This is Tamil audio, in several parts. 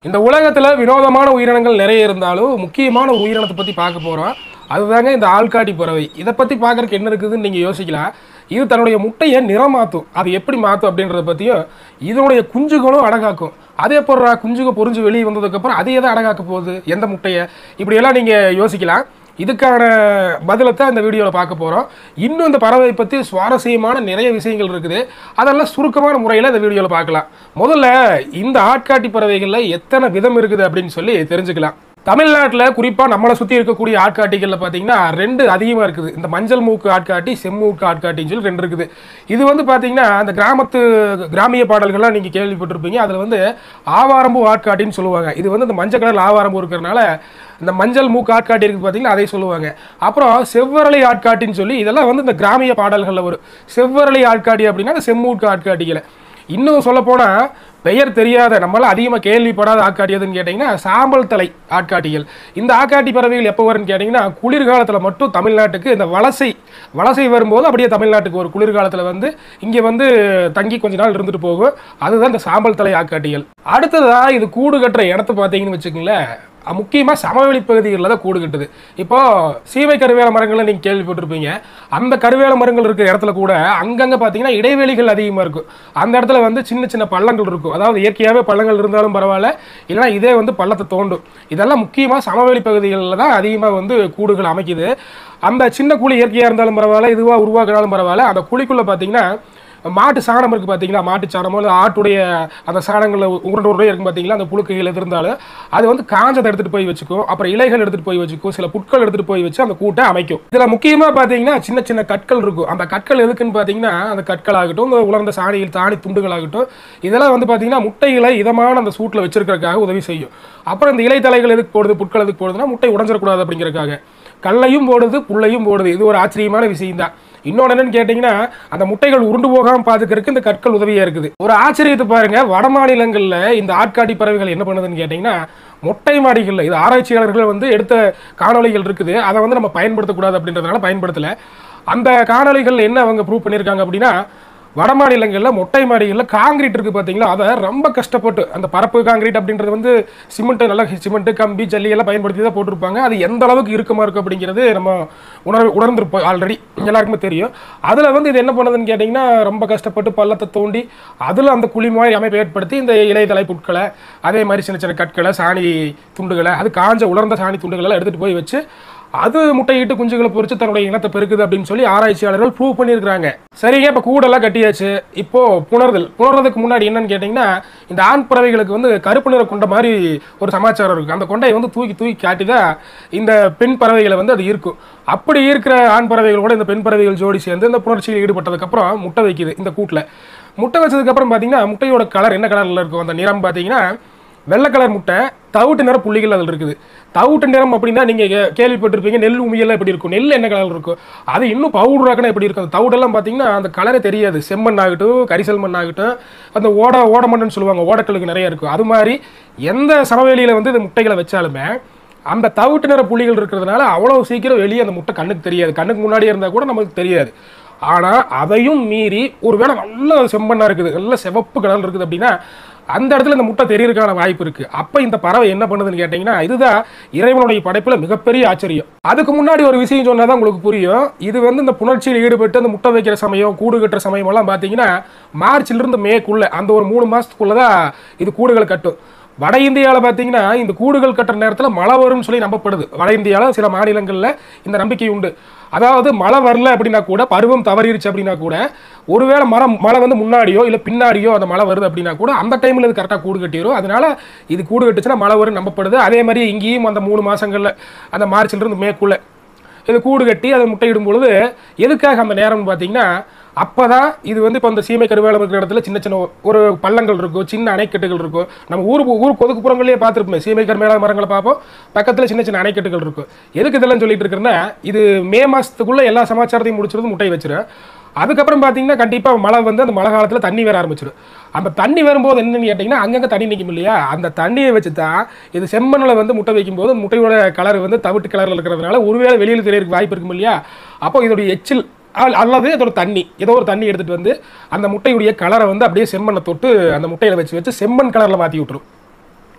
இந்த உலகத்துல வினோதமான உயிரினங்கள் நிறைய இருந்தாலும் முக்கியமான ஒரு உயிரினத்தை பத்தி பார்க்க போறோம் அதுதாங்க இந்த ஆள்காட்டி பறவை இதை பத்தி பார்க்கறதுக்கு என்ன இருக்குதுன்னு நீங்க யோசிக்கலாம் இது தன்னுடைய முட்டையை நிறம் மாற்றும் அது எப்படி மாற்றும் அப்படின்றத பற்றியும் இதனுடைய குஞ்சுகளும் அடகாக்கும் அதே போடுறா குஞ்சுக பொறிஞ்சு வெளியே வந்ததுக்கப்புறம் அது எதை அடகாக்க போகுது எந்த முட்டையை இப்படியெல்லாம் நீங்கள் யோசிக்கலாம் இதுக்கான பதிலத்தை இந்த வீடியோவில் பார்க்க போகிறோம் இன்னும் இந்த பறவை பற்றி சுவாரஸ்யமான நிறைய விஷயங்கள் இருக்குது அதெல்லாம் சுருக்கமான முறையில் இந்த வீடியோவில் பார்க்கலாம் முதல்ல இந்த ஆட்காட்டி பறவைகளில் எத்தனை விதம் இருக்குது அப்படின்னு சொல்லி தெரிஞ்சுக்கலாம் தமிழ்நாட்டில் குறிப்பாக நம்மளை சுற்றி இருக்கக்கூடிய ஆட்காட்டிகளில் பார்த்தீங்கன்னா ரெண்டு அதிகமாக இருக்குது இந்த மஞ்சள் மூக்கு ஆட்காட்டி செம்மூக்கு ஆட்காட்டின்னு சொல்லி ரெண்டு இருக்குது இது வந்து பார்த்தீங்கன்னா அந்த கிராமத்து கிராமிய பாடல்கள்லாம் நீங்கள் கேள்விப்பட்டிருப்பீங்க அதில் வந்து ஆவாரம்பூ ஆட்காட்டின்னு சொல்லுவாங்க இது வந்து இந்த மஞ்சள் கலர் ஆவாரம்பூ இருக்கிறனால இந்த மஞ்சள் மூக்கு ஆட்காட்டி இருக்குது பார்த்தீங்கன்னா அதை சொல்லுவாங்க அப்புறம் செவ்வரளை ஆட்காட்டின்னு சொல்லி இதெல்லாம் வந்து இந்த கிராமிய பாடல்களில் வரும் செவ்வரளை ஆட்காட்டி அப்படின்னா இந்த செம்மூக்கு ஆட்காட்டிகளை இன்னும் சொல்லப்போனால் பெயர் தெரியாத நம்மளால் அதிகமாக கேள்விப்படாத ஆட்காட்டி எதுன்னு கேட்டிங்கன்னா சாம்பல் தலை ஆட்காட்டிகள் இந்த ஆட்காட்டி பறவைகள் எப்போ வரும்னு கேட்டிங்கன்னா குளிர்காலத்தில் மட்டும் தமிழ்நாட்டுக்கு இந்த வலசை வலசை வரும்போது அப்படியே தமிழ்நாட்டுக்கு ஒரு குளிர்காலத்தில் வந்து இங்கே வந்து தங்கி கொஞ்ச நாள் இருந்துட்டு போகும் அதுதான் இந்த சாம்பல் தலை ஆட்காட்டிகள் அடுத்ததாக இது கூடு கட்டுற இடத்த பார்த்தீங்கன்னு வச்சுக்கோங்களேன் முக்கியமாக சமவெளி பகுதிகளில் தான் கூடு கட்டுது இப்போ சீமை கருவேல மரங்களை நீங்கள் கேள்விப்பட்டிருப்பீங்க அந்த கருவேல மரங்கள் இருக்கிற இடத்துல கூட அங்கங்கே பார்த்தீங்கன்னா இடைவெளிகள் அதிகமாக இருக்கும் அந்த இடத்துல வந்து சின்ன சின்ன பள்ளங்கள் இருக்கும் அதாவது இயற்கையாகவே பள்ளங்கள் இருந்தாலும் பரவாயில்ல இல்லைனா இதே வந்து பள்ளத்தை தோண்டும் இதெல்லாம் முக்கியமாக சமவெளி பகுதிகளில் தான் அதிகமாக வந்து கூடுகள் அமைக்குது அந்த சின்ன குழி இயற்கையாக இருந்தாலும் பரவாயில்ல இதுவாக உருவாக்கினாலும் பரவாயில்ல அந்த குழிக்குள்ளே பார்த்தீங்கன்னா மாட்டு சாணம் இருக்குது பார்த்தீங்களா மாட்டு சாணமோ இல்லை ஆட்டுடைய அந்த சாணங்களில் உருண்டை உருண்டை இருக்கும் பார்த்தீங்களா அந்த புழுக்கைகள் எது இருந்தாலும் அது வந்து காஞ்சதை எடுத்துகிட்டு போய் வச்சுக்கும் அப்புறம் இலைகள் எடுத்துகிட்டு போய் வச்சுக்கும் சில புட்கள் எடுத்துகிட்டு போய் வச்சு அந்த கூட்டை அமைக்கும் இதில் முக்கியமாக பார்த்தீங்கன்னா சின்ன சின்ன கற்கள் இருக்கும் அந்த கற்கள் எதுக்குன்னு பார்த்தீங்கன்னா அந்த கற்கள் ஆகட்டும் இந்த உலர்ந்த சாணிகள் தாணி துண்டுகள் ஆகட்டும் இதெல்லாம் வந்து பார்த்தீங்கன்னா முட்டைகளை இதமான அந்த சூட்டில் வச்சிருக்கிறதுக்காக உதவி செய்யும் அப்புறம் இந்த இலை தலைகள் எதுக்கு போடுது புட்கள் எதுக்கு போடுதுன்னா முட்டை உடஞ்சிடக்கூடாது அப்படிங்கிறதுக்காக கல்லையும் போடுது புல்லையும் போடுது இது ஒரு ஆச்சரியமான விஷயம் தான் இன்னொன்று என்னன்னு கேட்டிங்கன்னா அந்த முட்டைகள் உருண்டு போகாமல் பார்த்துக்கிறதுக்கு இந்த கற்கள் உதவியாக இருக்குது ஒரு ஆச்சரியத்தை பாருங்க வட மாநிலங்களில் இந்த ஆட்காட்டி பறவைகள் என்ன பண்ணுதுன்னு கேட்டிங்கன்னா மொட்டை மாடிகளில் இது ஆராய்ச்சியாளர்கள் வந்து எடுத்த காணொளிகள் இருக்குது அதை வந்து நம்ம பயன்படுத்தக்கூடாது அப்படின்றதுனால பயன்படுத்தலை அந்த காணொளிகள் என்ன அவங்க ப்ரூவ் பண்ணியிருக்காங்க அப்படின்னா வட மாநிலங்களில் மொட்டை மாடிகளில் காங்கிரீட் இருக்குது பார்த்தீங்களா அதை ரொம்ப கஷ்டப்பட்டு அந்த பரப்பு காங்கிரீட் அப்படின்றது வந்து சிமெண்ட்டு நல்லா சிமெண்ட்டு கம்பி ஜல்லி எல்லாம் பயன்படுத்தி தான் போட்டிருப்பாங்க அது எந்த அளவுக்கு இறுக்கமாக இருக்கும் அப்படிங்கிறது நம்ம உணர் உணர்ந்திருப்போம் ஆல்ரெடி எல்லாருக்குமே தெரியும் அதில் வந்து இது என்ன பண்ணுதுன்னு கேட்டிங்கன்னா ரொம்ப கஷ்டப்பட்டு பள்ளத்தை தோண்டி அதில் அந்த குழி மாதிரி அமைப்பை ஏற்படுத்தி இந்த இலைதலை புட்களை அதே மாதிரி சின்ன சின்ன கற்களை சாணி துண்டுகளை அது காஞ்ச உலர்ந்த சாணி துண்டுகளை எடுத்துகிட்டு போய் வச்சு அது முட்டையிட்டு குஞ்சுகளை பொறிச்சு தன்னுடைய இனத்தை பெருக்குது அப்படின்னு சொல்லி ஆராய்ச்சியாளர்கள் ப்ரூவ் பண்ணியிருக்காங்க சரிங்க இப்போ கூடெல்லாம் கட்டியாச்சு இப்போ புணர்தல் புணர்றதுக்கு முன்னாடி என்னன்னு கேட்டிங்கன்னா இந்த ஆண் பறவைகளுக்கு வந்து கருப்பு நிற கொண்ட மாதிரி ஒரு சமாச்சாரம் இருக்குது அந்த கொண்டையை வந்து தூக்கி தூக்கி காட்டி தான் இந்த பெண் பறவைகளை வந்து அது இருக்கும் அப்படி இருக்கிற ஆண் பறவைகள் கூட இந்த பெண் பறவைகள் ஜோடி சேர்ந்து இந்த புணர்ச்சியில் ஈடுபட்டதுக்கப்புறம் முட்டை வைக்குது இந்த கூட்டில் முட்டை வச்சதுக்கப்புறம் பார்த்தீங்கன்னா முட்டையோட கலர் என்ன கலரில் இருக்கும் அந்த நிறம் பார்த்தீங்கன்னா வெள்ளை கலர் முட்டை தவிட்டு நிற புள்ளிகள் அதில் இருக்குது தவிட்டு நிறம் அப்படின்னா நீங்கள் கேள்விப்பட்டிருப்பீங்க நெல் உமியெல்லாம் எப்படி இருக்கும் நெல் என்ன கலர் இருக்கும் அது இன்னும் பவுடராக்கனா எப்படி இருக்கும் அந்த தவிட்டெல்லாம் பார்த்தீங்கன்னா அந்த கலரே தெரியாது செம்மண் ஆகட்டும் கரிசல் மண் ஆகட்டும் அந்த ஓட ஓடமண்ணுன்னு சொல்லுவாங்க ஓடக்கல்லுக்கு நிறைய இருக்கும் அது மாதிரி எந்த சமவெளியில் வந்து இந்த முட்டைகளை வச்சாலுமே அந்த தவிட்டு நிற புள்ளிகள் இருக்கிறதுனால அவ்வளோ சீக்கிரம் வெளியே அந்த முட்டை கண்ணுக்கு தெரியாது கண்ணுக்கு முன்னாடியே இருந்தால் கூட நமக்கு தெரியாது ஆனால் அதையும் மீறி ஒருவேளை நல்ல செம்மண்ணாக இருக்குது நல்ல சிவப்பு கலர் இருக்குது அப்படின்னா அந்த இடத்துல இந்த முட்டை தெரியறதுக்கான வாய்ப்பு இருக்குது அப்போ இந்த பறவை என்ன பண்ணுதுன்னு கேட்டிங்கன்னா இதுதான் இறைவனுடைய படைப்பில் மிகப்பெரிய ஆச்சரியம் அதுக்கு முன்னாடி ஒரு விஷயம் சொன்னால் தான் உங்களுக்கு புரியும் இது வந்து இந்த புணர்ச்சியில் ஈடுபட்டு அந்த முட்டை வைக்கிற சமயம் கூடு கட்டுற சமயமெல்லாம் பார்த்தீங்கன்னா மார்ச்சிலிருந்து மேக்குள்ளே அந்த ஒரு மூணு மாதத்துக்குள்ளே தான் இது கூடுகளை கட்டும் வட இந்தியாவில் பார்த்தீங்கன்னா இந்த கூடுகள் கட்டுற நேரத்தில் மழை வரும்னு சொல்லி நம்பப்படுது வட இந்தியாவில் சில மாநிலங்களில் இந்த நம்பிக்கை உண்டு அதாவது மழை வரல அப்படின்னா கூட பருவம் தவறிடுச்சு அப்படின்னா கூட ஒருவேளை மரம் மழை வந்து முன்னாடியோ இல்லை பின்னாடியோ அந்த மழை வருது அப்படின்னா கூட அந்த டைமில் இது கரெக்டாக கூடு கட்டிடும் அதனால இது கூடு கட்டுச்சுன்னா மழை வரும் நம்பப்படுது அதே மாதிரி இங்கேயும் அந்த மூணு மாதங்களில் அந்த மார்ச்சிலிருந்து மேற்குள்ளே இது கூடு கட்டி அதை முட்டையிடும் பொழுது எதுக்காக அந்த நேரம்னு பார்த்தீங்கன்னா அப்போ தான் இது வந்து இப்போ இந்த சீமை கருவேலம் இருக்கிற இடத்துல சின்ன சின்ன ஒரு பள்ளங்கள் இருக்கும் சின்ன அணைக்கட்டுகள் இருக்கும் நம்ம ஊர் ஊர் ஒதுக்குப்புறங்களே பார்த்துருப்போமே சீமை கருவேல மரங்களை பார்ப்போம் பக்கத்தில் சின்ன சின்ன அணைக்கட்டுகள் இருக்கும் எதுக்கு இதெல்லாம் சொல்லிட்டு இருக்கிறேன்னா இது மே மாதத்துக்குள்ளே எல்லா சமாச்சாரத்தையும் முடிச்சிருந்து முட்டை வச்சிடும் அதுக்கப்புறம் பார்த்தீங்கன்னா கண்டிப்பாக மழை வந்து அந்த மழை காலத்தில் தண்ணி வர ஆரம்பிச்சிடும் அந்த தண்ணி வரும்போது என்னன்னு கேட்டிங்கன்னா அங்கங்கே தண்ணி நிற்கும் இல்லையா அந்த தண்ணியை வச்சு தான் இது செம்மண்ணில் வந்து முட்டை வைக்கும்போது முட்டையோட கலர் வந்து தவிட்டு கலரில் இருக்கிறதுனால ஒருவேளை வெளியில் தெரியறதுக்கு வாய்ப்பு இருக்கும் இல்லையா அப்போ இதோடைய எச்சில் அல்- அல்லது அதோட தண்ணி ஏதோ ஒரு தண்ணி எடுத்துகிட்டு வந்து அந்த முட்டையுடைய கலரை வந்து அப்படியே செம்மண்ணை தொட்டு அந்த முட்டையில் வச்சு வச்சு செம்மண் கலரில் மாற்றி விட்டுரும்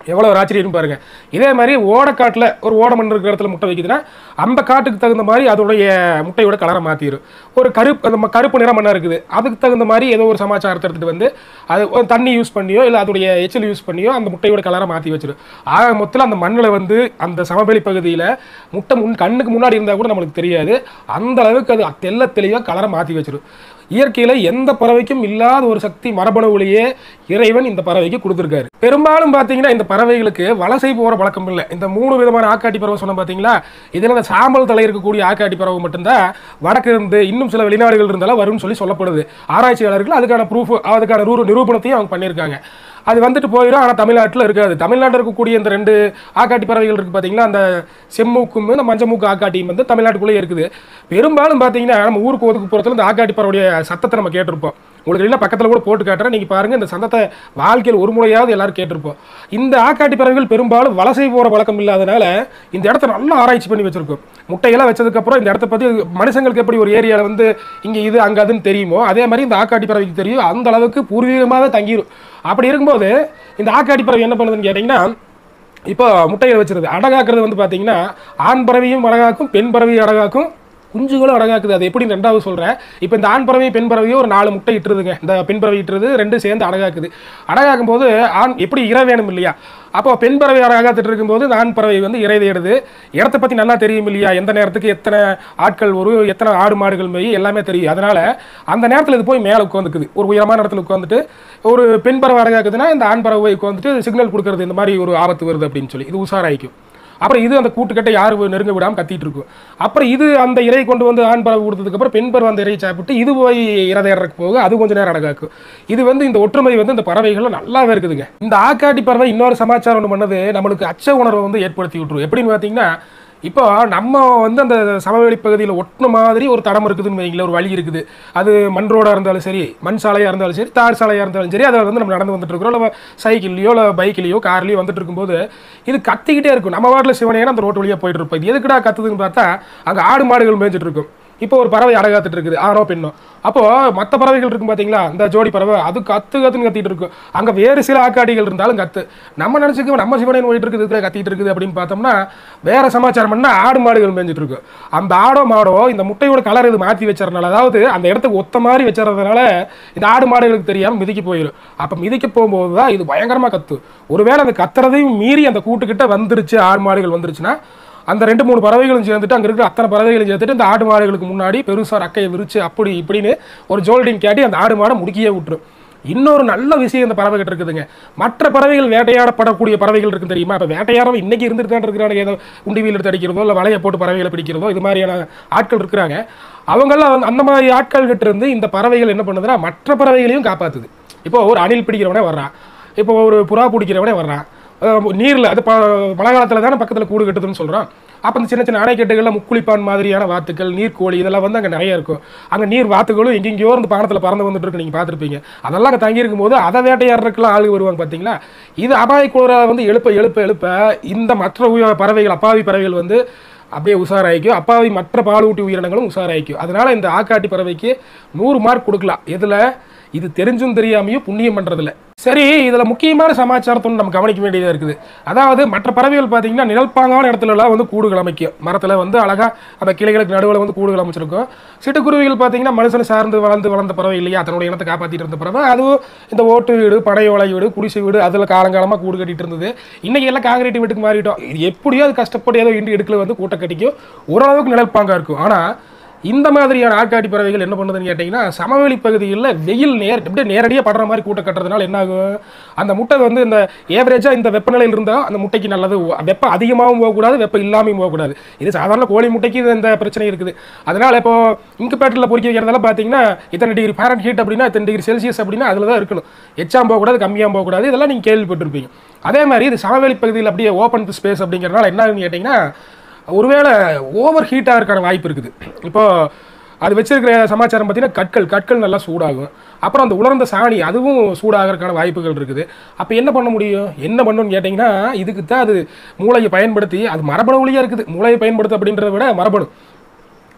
எவ்வளோ ஒரு ஆச்சரியம் பாருங்க இதே மாதிரி ஓடக்காட்டில் ஒரு ஓட மண் இருக்கிற இடத்துல முட்டை வைக்குதுன்னா அந்த காட்டுக்கு தகுந்த மாதிரி அதோடைய முட்டையோட கலரை மாற்றிடும் ஒரு கருப்பு அந்த ம- கருப்பு நிற மண்ணாக இருக்குது அதுக்கு தகுந்த மாதிரி ஏதோ ஒரு சமாச்சாரத்தை எடுத்துகிட்டு வந்து அது ஒரு தண்ணி யூஸ் பண்ணியோ இல்லை அதோடைய எச்சில் யூஸ் பண்ணியோ அந்த முட்டையோட கலரை மாற்றி வச்சிடும் ஆக மொத்தத்தில் அந்த மண்ணில் வந்து அந்த சமவெளி பகுதியில் முட்டை முன் கண்ணுக்கு முன்னாடி இருந்தால் கூட நம்மளுக்கு தெரியாது அந்த அளவுக்கு அது தெள்ள தெளிவாக கலரை மாற்றி வச்சிடும் இயற்கையில் எந்த பறவைக்கும் இல்லாத ஒரு சக்தி மரபணுவிலேயே இறைவன் இந்த பறவைக்கு கொடுத்துருக்காரு பெரும்பாலும் பார்த்தீங்கன்னா இந்த பறவைகளுக்கு வலசை போகிற பழக்கம் இல்லை இந்த மூணு விதமான ஆக்காட்டி பறவை சொன்ன பார்த்தீங்களா இதில் இந்த சாம்பல் தலை இருக்கக்கூடிய ஆக்காட்டி பறவை மட்டும்தான் வடக்கு இருந்து இன்னும் சில வெளிநாடுகள் இருந்தாலும் வரும்னு சொல்லி சொல்லப்படுது ஆராய்ச்சியாளர்கள் அதுக்கான ப்ரூஃப் அதுக்கான ரூ நிரூபணத்தையும் அவங்க பண்ணியிருக்காங்க அது வந்துட்டு போயிடும் ஆனால் தமிழ்நாட்டில் இருக்காது தமிழ்நாட்டில் இருக்கக்கூடிய இந்த ரெண்டு ஆக்காட்டி பறவைகள் இருக்குது பார்த்தீங்களா அந்த செம்மூக்கும் இந்த மஞ்சமூக்கு ஆக்காட்டியும் வந்து தமிழ்நாட்டுக்குள்ளே இருக்குது பெரும்பாலும் பார்த்தீங்கன்னா நம்ம ஊருக்கு ஒதுக்குப்புறத்தில் இந்த ஆக்காட்டி பறவையுடைய சத்தத்தை நம்ம கேட்டிருப்போம் உங்களுக்கு இல்லை பக்கத்தில் கூட போட்டு காட்டுறேன் நீங்கள் பாருங்கள் இந்த சந்தத்தை வாழ்க்கையில் ஒரு முறையாவது எல்லாரும் கேட்டிருப்போம் இந்த ஆக்காட்டி பறவைகள் பெரும்பாலும் வலசை போகிற பழக்கம் இல்லாதனால இந்த இடத்த நல்லா ஆராய்ச்சி பண்ணி வச்சிருக்கோம் முட்டையெல்லாம் வச்சதுக்கப்புறம் இந்த இடத்த பற்றி மனுஷங்களுக்கு எப்படி ஒரு ஏரியாவில் வந்து இங்கே இது அங்கே அதுன்னு தெரியுமோ அதே மாதிரி இந்த ஆக்காட்டி பறவைக்கு தெரியும் அந்த அளவுக்கு பூர்வீகமாகவே தங்கிடும் அப்படி இருக்கும்போது இந்த ஆக்காட்டி பறவை என்ன பண்ணுதுன்னு கேட்டிங்கன்னா இப்போ முட்டையை வச்சிருது அடகாக்குறது வந்து பார்த்தீங்கன்னா ஆண் பறவையும் அடகாக்கும் பெண் பறவையும் அடகாக்கும் குஞ்சுகளும் அடகாக்குது அது எப்படி ரெண்டாவது சொல்கிறேன் இப்போ இந்த ஆண் பறவையும் பெண் பறவையும் ஒரு நாலு முட்டை இட்டுருதுங்க இந்த பெண் பறவை இட்டுருது ரெண்டும் சேர்ந்து அடகாக்குது அடகாக்கும் போது ஆண் எப்படி இறை வேணும் இல்லையா அப்போ பெண் பறவை அடகாத்துட்டு இருக்கும்போது இந்த ஆண் பறவை வந்து இறை தேடுது இடத்த பற்றி நல்லா தெரியும் இல்லையா எந்த நேரத்துக்கு எத்தனை ஆட்கள் வரும் எத்தனை ஆடு மாடுகள் மேய் எல்லாமே தெரியும் அதனால அந்த நேரத்தில் இது போய் மேலே உட்காந்துக்குது ஒரு உயரமான இடத்துல உட்காந்துட்டு ஒரு பெண் பறவை அடகாக்குதுன்னா இந்த ஆண் பறவை உட்காந்துட்டு சிக்னல் கொடுக்கறது இந்த மாதிரி ஒரு ஆபத்து வருது அப்படின்னு சொல்லி இது உஷாராயிக்கும் அப்புறம் இது அந்த கூட்டுக்கட்டை யாரும் நெருங்க விடாமல் கத்திட்டு இருக்கும் அப்புறம் இது அந்த இறையை கொண்டு வந்து ஆண் பறவை கொடுத்ததுக்கப்புறம் பெண் பறவை அந்த இறையை சாப்பிட்டு இது போய் இறை தேடுறதுக்கு போக அது கொஞ்ச நேரம் அடகாக்கும் இது வந்து இந்த ஒற்றுமை வந்து இந்த பறவைகள் நல்லாவே இருக்குதுங்க இந்த ஆக்காட்டி பறவை இன்னொரு சமாச்சாரம் ஒன்று பண்ணது நம்மளுக்கு அச்ச உணர்வை வந்து ஏற்படுத்தி விட்டுரும் எப்படின்னு பார்த்தீங்கன்னா இப்போ நம்ம வந்து அந்த சமவெளி பகுதியில் ஒட்டின மாதிரி ஒரு தடம் இருக்குதுன்னு வைங்களேன் ஒரு வழி இருக்குது அது மண் ரோடாக இருந்தாலும் சரி மண் சாலையாக இருந்தாலும் சரி தார் சாலையாக இருந்தாலும் சரி அதில் வந்து நம்ம நடந்து வந்துட்டு இருக்கிறோம் இல்லை சைக்கிள்லையோ இல்லை பைக்லையோ கார்லையோ வந்துட்டு இருக்கும்போது இது கத்திக்கிட்டே இருக்கும் நம்ம வாட்டில் சிவனையான அந்த ரோட்டு வழியாக போயிட்டு இருப்போம் இது எதுக்குடா கத்துதுன்னு பார்த்தா அங்கே ஆடு மாடுகள் மேய்ஞ்சிட்டு இருக்கும் இப்போ ஒரு பறவை அடகாத்துட்டு இருக்குது ஆணோ பெண்ணோ அப்போ மற்ற பறவைகள் இருக்கும் பாத்தீங்களா இந்த ஜோடி பறவை அது கத்து கத்துன்னு கத்திட்டு இருக்கும் அங்க வேறு சில ஆக்காடிகள் இருந்தாலும் கத்து நம்ம நினைச்சுக்கோ நம்ம சிவனையன் போயிட்டு இருக்குது இதுல கத்திட்டு இருக்குது அப்படின்னு பார்த்தோம்னா வேற சமாச்சாரம் பண்ணா ஆடு மாடுகள் மேய்ஞ்சிட்டு இருக்கு அந்த ஆடோ மாடோ இந்த முட்டையோட கலர் இது மாற்றி வச்சறதுனால அதாவது அந்த இடத்துக்கு ஒத்த மாதிரி வச்சறதுனால இந்த ஆடு மாடுகளுக்கு தெரியாம மிதிக்க போயிடும் அப்ப மிதிக்க போகும்போது தான் இது பயங்கரமா கத்து ஒருவேளை அந்த கத்துறதையும் மீறி அந்த கூட்டுக்கிட்ட வந்துருச்சு ஆடு மாடுகள் வந்துருச்சுன்னா அந்த ரெண்டு மூணு பறவைகளும் சேர்ந்துட்டு அங்கே இருக்கிற அத்தனை பறவைகளும் சேர்த்துட்டு இந்த ஆடு மாடுகளுக்கு முன்னாடி பெருசாக ரக்கையை விரிச்சு அப்படி இப்படின்னு ஒரு ஜோல்டிங் கேட்டி அந்த ஆடு மாடை முடுக்கியே விட்டுரும் இன்னொரு நல்ல விஷயம் இந்த பறவைகிட்ட இருக்குதுங்க மற்ற பறவைகள் வேட்டையாடப்படக்கூடிய பறவைகள் இருக்கு தெரியுமா இப்போ வேட்டையாடம் இன்னைக்கு இருந்துட்டு தான் இருக்கிறாங்க ஏதோ உண்டிவியில் எடுத்து அடிக்கிறதோ இல்லை வலையை போட்டு பறவைகளை பிடிக்கிறதோ இது மாதிரியான ஆட்கள் இருக்கிறாங்க அவங்கெல்லாம் வந்து அந்த மாதிரி ஆட்கள் கிட்ட இருந்து இந்த பறவைகள் என்ன பண்ணுதுன்னா மற்ற பறவைகளையும் காப்பாத்துது இப்போ ஒரு அணில் பிடிக்கிறவனே வர்றான் இப்போ ஒரு புறா பிடிக்கிறவனே வர்றான் நீரில் அது ப மழை காலத்தில் தானே பக்கத்தில் கூடு கட்டுதுன்னு சொல்கிறோம் அப்போ இந்த சின்ன சின்ன அணைக்கட்டுகளில் முக்குளிப்பான் மாதிரியான வாத்துக்கள் நீர்க்கோழி இதெல்லாம் வந்து அங்கே நிறைய இருக்கும் அங்கே நீர் வாத்துகளும் எங்கெங்கேயோ இருந்து பானத்தில் பறந்து வந்துட்டு இருக்கு நீங்கள் பார்த்துருப்பீங்க அதெல்லாம் அங்கே தங்கியிருக்கும் போது அதை வேட்டையாடுறதுக்குலாம் ஆளுங்க வருவாங்க பார்த்தீங்களா இது அபாய குளிர வந்து எழுப்ப எழுப்ப எழுப்ப இந்த மற்ற உய- பறவைகள் அப்பாவி பறவைகள் வந்து அப்படியே உஷாராயிக்கும் அப்பாவி மற்ற பாலூட்டி உயிரினங்களும் உஷாராயிக்கும் அதனால இந்த ஆக்காட்டி பறவைக்கு நூறு மார்க் கொடுக்கலாம் எதுல இது தெரிஞ்சும் தெரியாமையும் புண்ணியம் பண்றதில்ல சரி இதுல முக்கியமான சமாச்சாரத்தை ஒண்ணு நம்ம கவனிக்க வேண்டியதா இருக்குது அதாவது மற்ற பறவைகள் பார்த்தீங்கன்னா நிழல்பாங்கான இடத்துல எல்லாம் வந்து கூடுகள் அமைக்கும் மரத்துல வந்து அழகா அந்த கிளைகளுக்கு நடுவில் வந்து கூடுகள் அமைச்சிருக்கும் சிட்டுக்குருவிகள் பார்த்தீங்கன்னா மனுஷனை சார்ந்து வளர்ந்து வளர்ந்த பறவை இல்லையா தன்னுடைய இனத்தை காப்பாற்றிட்டு இருந்த பறவை அதுவும் இந்த ஓட்டு வீடு படையோலை வீடு குடிசை வீடு அதில் காலங்காலமாக கூடு கட்டிட்டு இருந்தது இன்னைக்கு எல்லாம் காங்கிரீட் வீட்டுக்கு மாறிட்டோம் இது எப்படியோ அது கஷ்டப்பட்டு ஏதோ இன்று இடுக்கில் வந்து கூட்ட கட்டிக்கும் ஓரளவுக்கு நிழல்பாங்கா இருக்கும் ஆனால் இந்த மாதிரியான ஆட்காட்டி பறவைகள் என்ன பண்ணுதுன்னு கேட்டிங்கன்னா சமவெளி பகுதிகளில் வெயில் நேர் அப்படியே நேரடியாக படுற மாதிரி கூட்ட கட்டுறதுனால என்ன ஆகும் அந்த முட்டை வந்து இந்த ஏவரேஜாக இந்த வெப்பநிலையில் இருந்தால் அந்த முட்டைக்கு நல்லது வெப்பம் அதிகமாகவும் போகக்கூடாது வெப்பம் இல்லாமையும் போகக்கூடாது இது சாதாரண கோழி முட்டைக்கு இது இந்த பிரச்சனை இருக்குது அதனால இப்போ இன்குபேட்டரில் பொறிக்க வைக்கிறதெல்லாம் பார்த்தீங்கன்னா இத்தனை டிகிரி ஃபேரன் ஹீட் அப்படின்னா இத்தனை டிகிரி செல்சியஸ் அப்படின்னா அதில் தான் இருக்கணும் எச்சாம் போகக்கூடாது கம்மியாக போகக்கூடாது இதெல்லாம் நீங்கள் கேள்விப்பட்டிருப்பீங்க அதே மாதிரி இது சமவெளி பகுதியில் அப்படியே ஓப்பன் ஸ்பேஸ் அப்படிங்கிறனால என்ன ஆகுதுன்னு கேட்டிங்கன்னா ஒருவேளை ஓவர் ஹீட் ஆகிறதுக்கான வாய்ப்பு இருக்குது இப்போ அது வச்சிருக்கிற சமாச்சாரம் பார்த்தீங்கன்னா கற்கள் கற்கள் நல்லா சூடாகும் அப்புறம் அந்த உலர்ந்த சாணி அதுவும் சூடாகிறதுக்கான வாய்ப்புகள் இருக்குது அப்போ என்ன பண்ண முடியும் என்ன பண்ணணும்னு கேட்டிங்கன்னா இதுக்கு தான் அது மூளையை பயன்படுத்தி அது மரபணு வழியாக இருக்குது மூளையை பயன்படுத்து அப்படின்றத விட மரபணு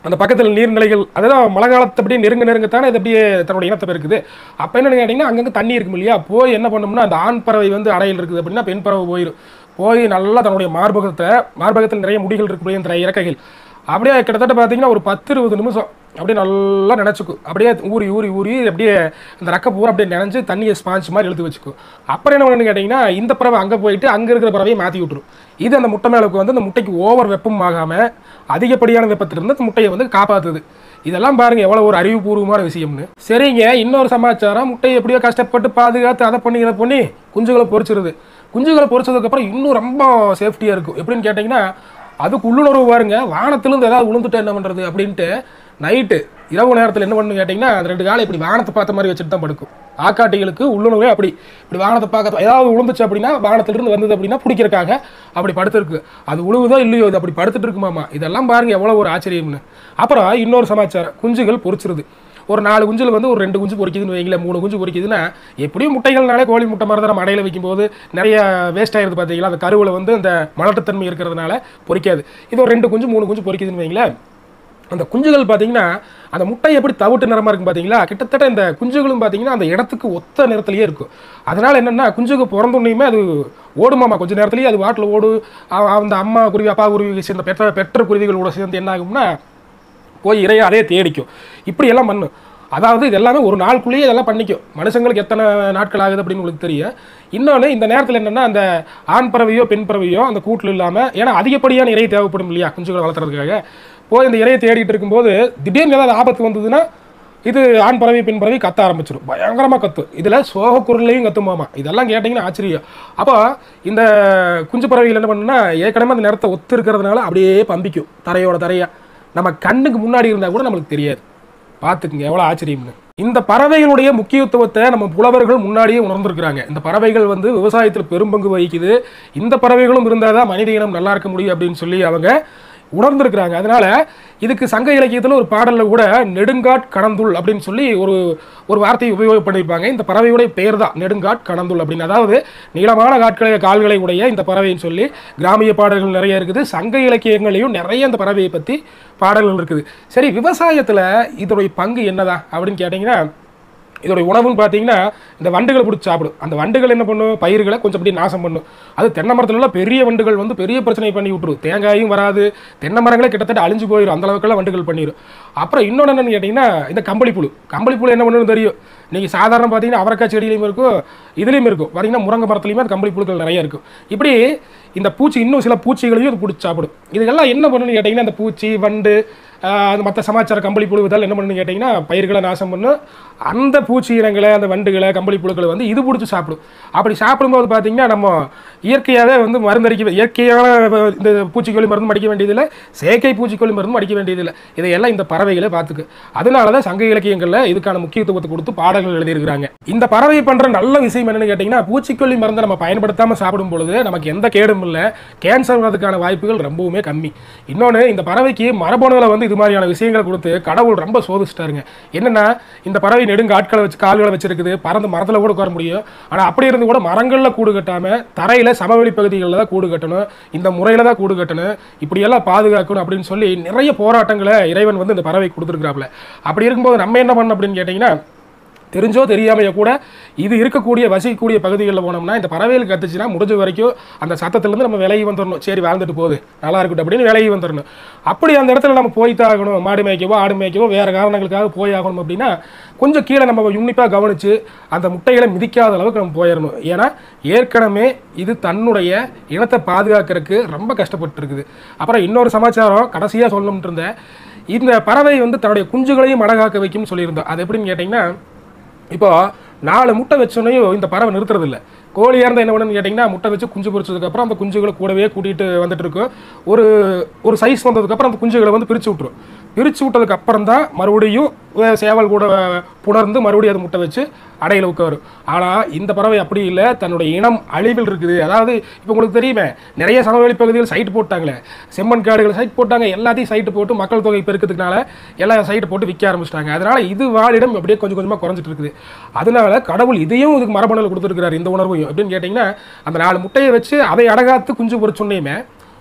அந்த பக்கத்தில் நீர்நிலைகள் அதெல்லாம் மழை காலத்தை அப்படியே நெருங்க நெருங்கத்தானே இது அப்படியே தன்னோட இனத்தை பெருக்குது அப்போ என்ன கேட்டிங்கன்னா அங்கங்கே தண்ணி இருக்கும் இல்லையா போய் என்ன பண்ணோம்னா அந்த ஆண் பறவை வந்து அறையில் இருக்குது அப்படின்னா பெண் பறவை போயிடும் போய் நல்லா தன்னுடைய மார்பகத்தை மார்பகத்தில் நிறைய முடிகள் இருக்கக்கூடிய இந்த இறக்கைகள் அப்படியே கிட்டத்தட்ட பார்த்தீங்கன்னா ஒரு பத்து இருபது நிமிஷம் அப்படியே நல்லா நினச்சிக்கும் அப்படியே ஊறி ஊறி ஊறி அப்படியே அந்த ரக்க பூரா அப்படியே நினைஞ்சு தண்ணியை ஸ்பாஞ்ச் மாதிரி இழுத்து வச்சுக்கும் அப்புறம் என்ன பண்ணுன்னு கேட்டிங்கன்னா இந்த பறவை அங்கே போயிட்டு அங்கே இருக்கிற பறவையை மாற்றி விட்டுரும் இது அந்த முட்டை மேலுக்கு வந்து அந்த முட்டைக்கு ஓவர் வெப்பம் ஆகாமல் அதிகப்படியான வெப்பத்திலிருந்து அந்த முட்டையை வந்து காப்பாற்றுது இதெல்லாம் பாருங்க எவ்வளோ ஒரு அறிவுபூர்வமான விஷயம்னு சரிங்க இன்னொரு சமாச்சாரம் முட்டையை எப்படியோ கஷ்டப்பட்டு பாதுகாத்து அதை பண்ணி இதை பண்ணி குஞ்சுகளை பொரிச்சிருது குஞ்சுகளை பொரிச்சதுக்கப்புறம் இன்னும் ரொம்ப சேஃப்டியாக இருக்கும் எப்படின்னு கேட்டிங்கன்னா அதுக்கு உள்ளுணர்வு பாருங்க வானத்திலிருந்து ஏதாவது விழுந்துட்டு என்ன பண்ணுறது அப்படின்ட்டு நைட்டு இரவு நேரத்தில் என்ன பண்ணு கேட்டிங்கன்னா அந்த ரெண்டு காலை இப்படி வானத்தை பார்த்த மாதிரி வச்சுட்டு தான் படுக்கும் ஆக்காட்டிகளுக்கு உள்ளுணர்வே அப்படி இப்படி வானத்தை பார்க்க ஏதாவது விழுந்துச்சு அப்படின்னா வானத்திலிருந்து வந்தது அப்படின்னா பிடிக்கிறக்காக அப்படி படுத்துருக்கு அது உழுவுதோ இல்லையோ இது அப்படி படுத்துட்டு இருக்குமாமா இதெல்லாம் பாருங்க எவ்வளோ ஒரு ஆச்சரியம்னு அப்புறம் இன்னொரு சமாச்சாரம் குஞ்சுகள் பொரிச்சிருது ஒரு நாலு குஞ்சில் வந்து ஒரு ரெண்டு குஞ்சு பொரிக்குதுன்னு வைங்களேன் மூணு குஞ்சு பொரிக்குதுன்னா எப்படியும் முட்டைகள்னாலே கோழி முட்டை மாதிரி தான் நம்ம அடையில வைக்கும்போது நிறைய வேஸ்ட் ஆயிருது பார்த்தீங்களா அந்த கருவில் வந்து அந்த மலட்டுத்தன்மை இருக்கிறதுனால பொரிக்காது இது ஒரு ரெண்டு குஞ்சு மூணு குஞ்சு பொரிக்குதுன்னு வைங்களேன் அந்த குஞ்சுகள் பார்த்தீங்கன்னா அந்த முட்டை எப்படி தவிட்டு நிறமா இருக்கும் பார்த்தீங்களா கிட்டத்தட்ட இந்த குஞ்சுகளும் பார்த்தீங்கன்னா அந்த இடத்துக்கு ஒத்த நிறத்துலயே இருக்கும் அதனால என்னன்னா குஞ்சுக்கு பிறந்தோன்னையுமே அது ஓடுமாமா கொஞ்ச நேரத்துலயே அது வாட்டில் ஓடு அ- அந்த அம்மா குருவி அப்பா குருவி சேர்ந்த பெற்ற பெற்ற குருவிகளோட சேர்ந்து என்ன ஆகும்னா போய் இறைய அதே தேடிக்கும் இப்படி எல்லாம் பண்ணும் அதாவது இது எல்லாமே ஒரு நாளுக்குள்ளேயே இதெல்லாம் பண்ணிக்கும் மனுஷங்களுக்கு எத்தனை நாட்கள் ஆகுது அப்படின்னு உங்களுக்கு தெரியும் இன்னொன்று இந்த நேரத்தில் என்னென்னா அந்த ஆண் பறவையோ பெண் பறவையோ அந்த கூட்டில் இல்லாமல் ஏன்னா அதிகப்படியான இறை தேவைப்படும் இல்லையா குஞ்சுகளை வளர்த்துறதுக்காக போய் இந்த இறையை தேடிட்டு இருக்கும்போது திடீர்னு ஏதாவது ஆபத்து வந்ததுன்னா இது ஆண் பறவை பெண் பறவை கத்த ஆரம்பிச்சிடும் பயங்கரமாக கத்தும் இதில் சோக குரல்லையும் கத்துமாமா இதெல்லாம் கேட்டிங்கன்னா ஆச்சரியம் அப்போ இந்த குஞ்சு பறவைகள் என்ன பண்ணுன்னா ஏற்கனவே அந்த நிறத்தை ஒத்து இருக்கிறதுனால அப்படியே பம்பிக்கும் தரையோட தரையா நம்ம கண்ணுக்கு முன்னாடி இருந்தால் கூட நம்மளுக்கு தெரியாது பார்த்துக்குங்க எவ்வளோ ஆச்சரியம்னு இந்த பறவைகளுடைய முக்கியத்துவத்தை நம்ம புலவர்கள் முன்னாடியே உணர்ந்திருக்கிறாங்க இந்த பறவைகள் வந்து விவசாயத்தில் பெரும்பங்கு வகிக்குது இந்த பறவைகளும் இருந்தால் தான் மனித இனம் நல்லா இருக்க முடியும் அப்படின்னு சொல்லி அவங்க உணர்ந்திருக்கிறாங்க அதனால இதுக்கு சங்க இலக்கியத்தில் ஒரு பாடலில் கூட நெடுங்காட் கணந்துள் அப்படின்னு சொல்லி ஒரு ஒரு வார்த்தையை உபயோகம் பண்ணியிருப்பாங்க இந்த பறவையுடைய பெயர் தான் நெடுங்காட் கணந்துள் அப்படின்னு அதாவது நீளமான காட்களை கால்களை உடைய இந்த பறவைன்னு சொல்லி கிராமிய பாடல்கள் நிறைய இருக்குது சங்க இலக்கியங்களையும் நிறைய இந்த பறவையை பற்றி பாடல்கள் இருக்குது சரி விவசாயத்தில் இதோடைய பங்கு என்னதான் அப்படின்னு கேட்டிங்கன்னா இதோடைய உணவுன்னு பார்த்தீங்கன்னா இந்த வண்டுகளை பிடிச்சி சாப்பிடும் அந்த வண்டுகள் என்ன பண்ணும் பயிர்களை கொஞ்சம் அப்படியே நாசம் பண்ணும் அது தென்னை மரத்துல எல்லாம் பெரிய வண்டுகள் வந்து பெரிய பிரச்சனை பண்ணி விட்டுரும் தேங்காயும் வராது தென்னை மரங்களே கிட்டத்தட்ட அழிஞ்சு போயிடும் அந்த அளவுக்குலாம் வண்டுகள் பண்ணிடும் அப்புறம் இன்னொன்று என்னன்னு கேட்டிங்கன்னா இந்த கம்பளி புழு கம்பளி புழு என்ன பண்ணணும்னு தெரியும் நீங்கள் சாதாரண பார்த்தீங்கன்னா அவரைக்காய் செடியிலையும் இருக்கும் இதுலேயும் இருக்கும் பார்த்தீங்கன்னா முருங்கை மரத்துலையுமே அது கம்பளி புழுக்கள் நிறைய இருக்கும் இப்படி இந்த பூச்சி இன்னும் சில பூச்சிகளையும் அது பிடிச்சி சாப்பிடும் இதுக்கெல்லாம் என்ன பண்ணணும்னு கேட்டிங்கன்னா இந்த பூச்சி வண்டு ஆஹ் அந்த மற்ற சமாச்சார கம்பளி புழு இதெல்லாம் என்ன பண்ணணும்னு கேட்டிங்கன்னா பயிர்களை நாசம் பண்ணும் அந்த பூச்சி இனங்களை அந்த வண்டுகளை கம்பளி புழுக்களை வந்து இது பிடிச்சி சாப்பிடும் அப்படி சாப்பிடும்போது பார்த்தீங்கன்னா நம்ம இயற்கையாகவே வந்து மருந்தடிக்க இயற்கையான இந்த பூச்சிக்கொல்லி மருந்து அடிக்க வேண்டியதில்லை செயற்கை பூச்சிக்கொல்லி மருந்து அடிக்க வேண்டியதில்லை இதையெல்லாம் இந்த பறவைகளை பார்த்துக்கு அதனால தான் சங்க இலக்கியங்களில் இதுக்கான முக்கியத்துவத்தை கொடுத்து பாடல்கள் எழுதியிருக்கிறாங்க இந்த பறவை பண்ணுற நல்ல விஷயம் என்னன்னு கேட்டிங்கன்னா பூச்சிக்கொல்லி மருந்தை நம்ம பயன்படுத்தாமல் சாப்பிடும் பொழுது நமக்கு எந்த கேடும் இல்லை கேன்சர் வரதுக்கான வாய்ப்புகள் ரொம்பவுமே கம்மி இன்னொன்று இந்த பறவைக்கு மரபணுவில் வந்து இது மாதிரியான விஷயங்களை கொடுத்து கடவுள் ரொம்ப சோதிச்சிட்டாருங்க என்னன்னா இந்த பறவை நெடுங்க ஆட்களை வச்சு கால்களை வச்சிருக்குது பறந்து மரத்தில் கூட உட்கார முடியும் ஆனால் அப்படி இருந்து கூட மரங்களில் கூடு கட்டாமல் தரையில் சமவெளி பகுதிகளில் தான் கூடு கட்டணும் இந்த முறையில் தான் கூடு கட்டணும் இப்படியெல்லாம் பாதுகாக்கணும் அப்படின்னு சொல்லி நிறைய போராட்டங்களை இறைவன் வந்து இந்த பறவை கொடுத்துருக்குறாப்புல அப்படி இருக்கும்போது நம்ம என்ன பண்ணணும் அப்படின்னு கேட்டிங்கன்னா தெரிஞ்சோ தெரியாமையோ கூட இது இருக்கக்கூடிய வசிக்கக்கூடிய பகுதிகளில் போனோம்னா இந்த பறவைகள் கத்துச்சுன்னா முடிஞ்ச வரைக்கும் அந்த சத்தத்துலேருந்து நம்ம விலகி வந்துடணும் சரி வாழ்ந்துட்டு போகுது நல்லா இருக்கட்டும் அப்படின்னு விலகி வந்துடணும் அப்படி அந்த இடத்துல நம்ம போய்த்தான் ஆகணும் மாடு மேய்க்கவோ ஆடு மேய்க்கவோ வேறு காரணங்களுக்காக போய் ஆகணும் அப்படின்னா கொஞ்சம் கீழே நம்ம உன்னிப்பாக கவனித்து அந்த முட்டைகளை மிதிக்காத அளவுக்கு நம்ம போயிடணும் ஏன்னா ஏற்கனவே இது தன்னுடைய இனத்தை பாதுகாக்கிறதுக்கு ரொம்ப கஷ்டப்பட்டு இருக்குது அப்புறம் இன்னொரு சமாச்சாரம் கடைசியாக சொல்லணும்னு இருந்தேன் இந்த பறவை வந்து தன்னுடைய குஞ்சுகளையும் அடகாக்க வைக்கும்னு சொல்லியிருந்தோம் அது எப்படின்னு கேட்டிங்கன்னா இப்போ நாலு முட்டை வச்சோன்னையும் இந்த பறவை நிறுத்துறது இல்லை கோழியாக இருந்தால் என்ன பண்ணுன்னு கேட்டிங்கன்னா முட்டை வச்சு குஞ்சு பொரிச்சதுக்கப்புறம் அந்த குஞ்சுகளை கூடவே கூட்டிகிட்டு வந்துட்டு இருக்கும் ஒரு ஒரு சைஸ் வந்ததுக்கப்புறம் அந்த குஞ்சுகளை வந்து பிரித்து விட்ரும் பிரித்து விட்டதுக்கு அப்புறம் தான் மறுபடியும் வே- சேவல் கூட புணர்ந்து மறுபடியும் அது முட்டை வச்சு அடையில் உட்காரும் ஆனால் இந்த பறவை அப்படி இல்லை தன்னுடைய இனம் அழிவில் இருக்குது அதாவது இப்போ உங்களுக்கு தெரியுமே நிறைய சமவெளி பகுதிகள் சைட் போட்டாங்களே செம்மண் காடுகள் சைட் போட்டாங்க எல்லாத்தையும் சைட்டு போட்டு மக்கள் தொகை பெருக்கிறதுனால எல்லாம் சைட்டு போட்டு விற்க ஆரம்பிச்சிட்டாங்க அதனால இது வாழிடம் அப்படியே கொஞ்சம் கொஞ்சமாக குறைஞ்சிட்டு இருக்குது அதனால கடவுள் இதையும் இதுக்கு மரபணுவில் கொடுத்துருக்கிறார் இந்த உணர்வையும் எப்படின்னு கேட்டிங்கன்னா அந்த நாலு முட்டையை வச்சு அதை அடகாத்து குஞ்சு பொறிச்சோன்னையுமே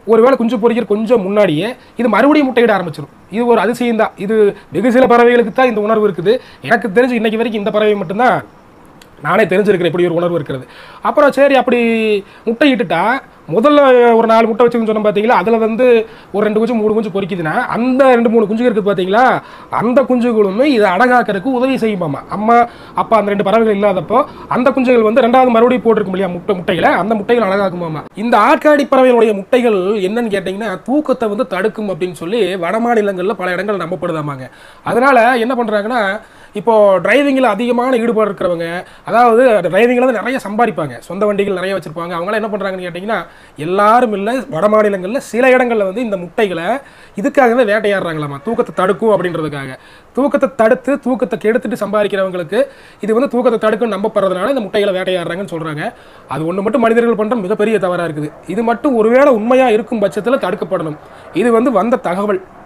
ஒருவேளை குஞ்சு பொரிக்கிற கொஞ்சம் முன்னாடியே இது மறுபடியும் முட்டையிட ஆரம்பிச்சிடும் இது ஒரு அதிசயம் தான் இது வெகு சில பறவைகளுக்கு தான் இந்த உணர்வு இருக்குது எனக்கு தெரிஞ்சு இன்னைக்கு வரைக்கும் இந்த பறவை மட்டும்தான் நானே தெரிஞ்சிருக்கிறேன் இப்படி ஒரு உணர்வு இருக்கிறது அப்புறம் சரி அப்படி முட்டை இட்டுட்டா முதல்ல ஒரு நாலு முட்டை வச்சுன்னு சொன்னோம் பார்த்தீங்களா அதில் வந்து ஒரு ரெண்டு குஞ்சு மூணு குஞ்சு பொரிக்குதுன்னா அந்த ரெண்டு மூணு குஞ்சு இருக்குது பார்த்தீங்களா அந்த குஞ்சுகளுமே இதை அடகாக்கிறதுக்கு உதவி செய்யுமாமா அம்மா அப்பா அந்த ரெண்டு பறவைகள் இல்லாதப்போ அந்த குஞ்சுகள் வந்து ரெண்டாவது மறுபடியும் போட்டிருக்கும் இல்லையா முட்டை முட்டைகளை அந்த முட்டைகள் அழகாக்குமாமா இந்த ஆட்காடி பறவைகளுடைய முட்டைகள் என்னன்னு கேட்டிங்கன்னா தூக்கத்தை வந்து தடுக்கும் அப்படின்னு சொல்லி வட மாநிலங்களில் பல இடங்கள் நம்பப்படுதாமாங்க அதனால என்ன பண்ணுறாங்கன்னா இப்போ டிரைவிங்கில் அதிகமான ஈடுபாடு இருக்கிறவங்க அதாவது டிரைவிங்கில் வந்து நிறைய சம்பாதிப்பாங்க சொந்த வண்டிகள் நிறைய வச்சிருப்பாங்க அவங்களாம் என்ன பண்ணுறாங்கன்னு கேட்டிங்கன்னா எல்லாரும் இல்லை வட மாநிலங்களில் சில இடங்களில் வந்து இந்த முட்டைகளை இதுக்காகவே வேட்டையாடுறாங்களாமா தூக்கத்தை தடுக்கும் அப்படின்றதுக்காக தூக்கத்தை தடுத்து தூக்கத்தை கெடுத்துட்டு சம்பாதிக்கிறவங்களுக்கு இது வந்து தூக்கத்தை தடுக்கும் நம்பப்படுறதுனால இந்த முட்டைகளை வேட்டையாடுறாங்கன்னு சொல்கிறாங்க அது ஒன்று மட்டும் மனிதர்கள் பண்ணுற மிகப்பெரிய தவறாக இருக்குது இது மட்டும் ஒருவேளை உண்மையாக இருக்கும் பட்சத்தில் தடுக்கப்படணும் இது வந்து வந்த தகவல்